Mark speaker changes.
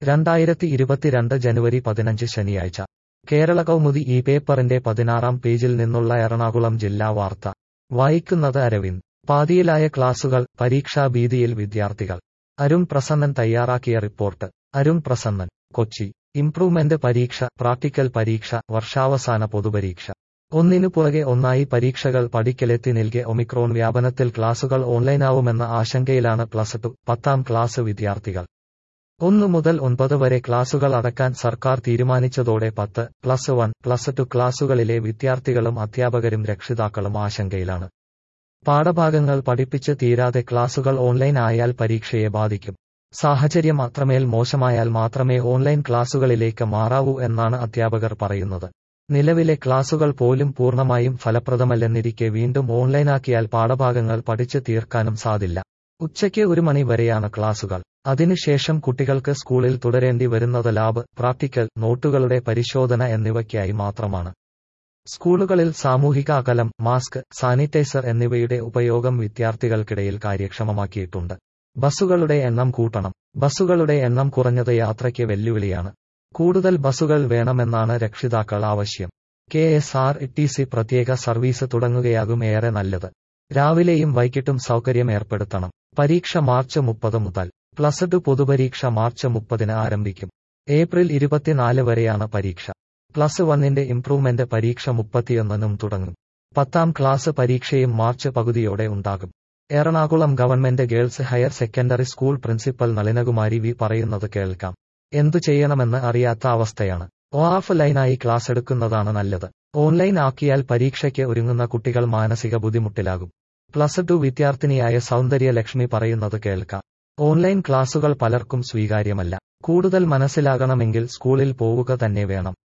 Speaker 1: രണ്ടായിരത്തി ഇരുപത്തിരണ്ട് ജനുവരി പതിനഞ്ച് ശനിയാഴ്ച കേരള കൗമുദി ഈ പേപ്പറിന്റെ പതിനാറാം പേജിൽ നിന്നുള്ള എറണാകുളം ജില്ലാ വാർത്ത വായിക്കുന്നത് അരവിന്ദ് പാതിയിലായ ക്ലാസുകൾ പരീക്ഷാ ഭീതിയിൽ വിദ്യാർത്ഥികൾ അരുൺ പ്രസന്നൻ തയ്യാറാക്കിയ റിപ്പോർട്ട് അരുൺ പ്രസന്നൻ കൊച്ചി ഇംപ്രൂവ്മെന്റ് പരീക്ഷ പ്രാക്ടിക്കൽ പരീക്ഷ വർഷാവസാന പൊതുപരീക്ഷ ഒന്നിനു പുറകെ ഒന്നായി പരീക്ഷകൾ പടിക്കലെത്തി നിൽക്കെ ഒമിക്രോൺ വ്യാപനത്തിൽ ക്ലാസുകൾ ഓൺലൈനാവുമെന്ന ആശങ്കയിലാണ് പ്ലസ് ടു പത്താം ക്ലാസ് വിദ്യാർത്ഥികൾ ഒന്നു മുതൽ ഒൻപത് വരെ ക്ലാസുകൾ അടക്കാൻ സർക്കാർ തീരുമാനിച്ചതോടെ പത്ത് പ്ലസ് വൺ പ്ലസ് ടു ക്ലാസുകളിലെ വിദ്യാർത്ഥികളും അധ്യാപകരും രക്ഷിതാക്കളും ആശങ്കയിലാണ് പാഠഭാഗങ്ങൾ പഠിപ്പിച്ച് തീരാതെ ക്ലാസുകൾ ഓൺലൈൻ ആയാൽ പരീക്ഷയെ ബാധിക്കും സാഹചര്യം അത്രമേൽ മോശമായാൽ മാത്രമേ ഓൺലൈൻ ക്ലാസുകളിലേക്ക് മാറാവൂ എന്നാണ് അധ്യാപകർ പറയുന്നത് നിലവിലെ ക്ലാസുകൾ പോലും പൂർണ്ണമായും ഫലപ്രദമല്ലെന്നിരിക്കെ വീണ്ടും ഓൺലൈനാക്കിയാൽ പാഠഭാഗങ്ങൾ പഠിച്ച് തീർക്കാനും സാധില്ല ഉച്ചയ്ക്ക് ഒരു മണി വരെയാണ് ക്ലാസുകൾ അതിനുശേഷം കുട്ടികൾക്ക് സ്കൂളിൽ തുടരേണ്ടി വരുന്നത് ലാബ് പ്രാക്ടിക്കൽ നോട്ടുകളുടെ പരിശോധന എന്നിവയ്ക്കായി മാത്രമാണ് സ്കൂളുകളിൽ സാമൂഹിക അകലം മാസ്ക് സാനിറ്റൈസർ എന്നിവയുടെ ഉപയോഗം വിദ്യാർത്ഥികൾക്കിടയിൽ കാര്യക്ഷമമാക്കിയിട്ടുണ്ട് ബസ്സുകളുടെ എണ്ണം കൂട്ടണം ബസ്സുകളുടെ എണ്ണം കുറഞ്ഞത് യാത്രയ്ക്ക് വെല്ലുവിളിയാണ് കൂടുതൽ ബസ്സുകൾ വേണമെന്നാണ് രക്ഷിതാക്കൾ ആവശ്യം K S R T C പ്രത്യേക സർവീസ് തുടങ്ങുകയാകും ഏറെ നല്ലത് രാവിലെയും വൈകിട്ടും സൗകര്യം ഏർപ്പെടുത്തണം പരീക്ഷ മാർച്ച് മുപ്പത് മുതൽ പ്ലസ് ടു പൊതുപരീക്ഷ മാർച്ച് മുപ്പതിന് ആരംഭിക്കും ഏപ്രിൽ ഇരുപത്തിനാല് വരെയാണ് പരീക്ഷ പ്ലസ് വണ്ണിന്റെ ഇംപ്രൂവ്മെന്റ് പരീക്ഷ മുപ്പത്തിയൊന്നിനും തുടങ്ങും പത്താം ക്ലാസ് പരീക്ഷയും മാർച്ച് പകുതിയോടെ ഉണ്ടാകും Ernakulam government girls higher secondary school principal Nalinakumari V പറയുന്നത് കേൾക്കാം എന്തു ചെയ്യണമെന്ന് അറിയാത്ത അവസ്ഥയാണ് ഓഫ് ലൈനായി ക്ലാസ് എടുക്കുന്നതാണ് നല്ലത് ഓൺലൈൻ ആക്കിയാൽ പരീക്ഷയ്ക്ക് ഒരുങ്ങുന്ന കുട്ടികൾ മാനസിക ബുദ്ധിമുട്ടിലാകും പ്ലസ് ടു വിദ്യാർത്ഥിനിയായ സൗന്ദര്യ ലക്ഷ്മി പറയുന്നത് കേൾക്കാം ഓൺലൈൻ ക്ലാസുകൾ പലർക്കും സ്വീകാര്യമല്ല കൂടുതൽ മനസ്സിലാകണമെങ്കിൽ സ്കൂളിൽ പോവുക തന്നെ വേണം